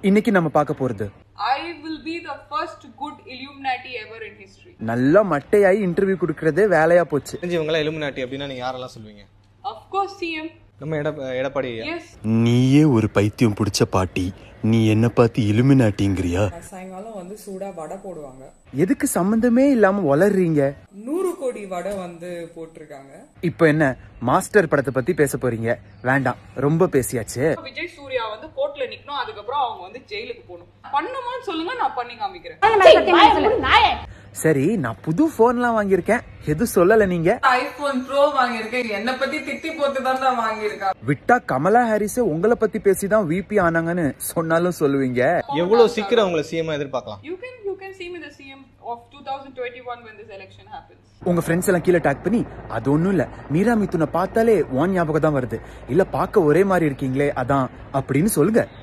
இன்னைக்கு நம்ம பார்க்க போறது I will be the first good Illuminati ever in history. நல்லா மட்டையாயி இன்டர்வியூ கொடுக்கறதே வேலையா போச்சு தெரிஞ்சு இவங்களாம் எலுமினாட்டி அப்படின்னா நீங்க யாரெல்லாம் சொல்லுவீங்க Of course, CM. நம்ம எட எடப்பாடி Yes. நீயே ஒரு பைத்தியம் பிடிச்ச பாட்டி நீ என்ன பார்த்து இலுமினாட்டிங்கிறியா சாயங்காலம் வந்து சூடா வடை போடுவாங்க எதுக்கு சம்பந்தமே இல்லாம வளர்றீங்க நூறு கோடி வடை வந்து போட்டிருக்காங்க இப்போ என்ன மாஸ்டர் படத்தை பத்தி பேச போறீங்க வேண்டாம் ரொம்ப பேசியாச்சு விஜய் சூர்யா வந்து கோர்ட்ல நிக்கணும் அதுக்கப்புறம் அவங்க வந்து ஜெயிலுக்கு போகணும் பண்ணுமான்னு சொல்லுங்க நான் பண்ணி காமிக்கிறேன் சரி நான் புது போன்லாம் வாங்கியிருக்கேன் எதுவும் சொல்லல நீங்க ஐபோன் ப்ரோ வாங்கியிருக்கேன் என்ன பத்தி திட்டி போட்டு தான் நான் வாங்கியிருக்கேன் விட்டா கமலா ஹாரிஸே உங்களை பத்தி பேசிதான் விபி ஆனாங்கன்னு சொன்னாலும் சொல்லுவீங்க எவ்வளவு சீக்கிரம் உங்களை சிஎம் எதிர்பார்க்கலாம் You can you can see me the CM of 2021 when this election happens. உங்க ஃப்ரெண்ட்ஸ் எல்லாம் கீழே டேக் பண்ணி அது ஒண்ணும் இல்ல மீரா மிதுனை பார்த்தாலே ஓன் ஞாபகம் தான் வருது இல்ல பார்க்க ஒரே மாதிரி இருக்கீங்களே அதான் அப்படின்னு சொல்லுங்க